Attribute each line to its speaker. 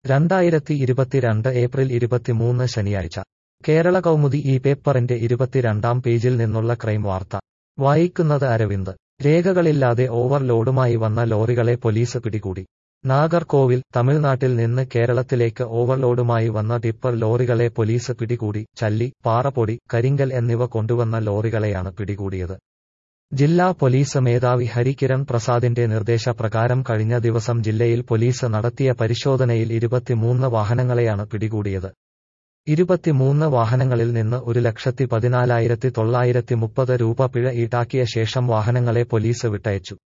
Speaker 1: രണ്ടായിരത്തി ഇരുപത്തിരണ്ട് ഏപ്രിൽ ഇരുപത്തിമൂന്ന് ശനിയാഴ്ച കേരള കൗമുദി ഈ പേപ്പറിന്റെ ഇരുപത്തിരണ്ടാം പേജിൽ നിന്നുള്ള ക്രൈം വാർത്ത വായിക്കുന്നത് അരവിന്ദ് രേഖകളില്ലാതെ ഓവർലോഡുമായി വന്ന ലോറികളെ പോലീസ് പിടികൂടി നാഗർകോവിൽ തമിഴ്നാട്ടിൽ നിന്ന് കേരളത്തിലേക്ക് ഓവർലോഡുമായി വന്ന ടിപ്പർ ലോറികളെ പോലീസ് പിടികൂടി ചല്ലി പാറപ്പൊടി കരിങ്കൽ എന്നിവ കൊണ്ടുവന്ന ലോറികളെയാണ് പിടികൂടിയത് ജില്ലാ പോലീസ് മേധാവി ഹരികിരൺ പ്രസാദിന്റെ നിർദ്ദേശപ്രകാരം കഴിഞ്ഞ ദിവസം ജില്ലയിൽ പോലീസ് നടത്തിയ പരിശോധനയിൽ ഇരുപത്തിമൂന്ന് വാഹനങ്ങളെയാണ് പിടികൂടിയത് ഇരുപത്തിമൂന്ന് വാഹനങ്ങളിൽ നിന്ന് ഒരു ലക്ഷത്തി പതിനാലായിരത്തി തൊള്ളായിരത്തി മുപ്പത് രൂപ പിഴ ഈടാക്കിയ ശേഷം വാഹനങ്ങളെ പോലീസ് വിട്ടയച്ചു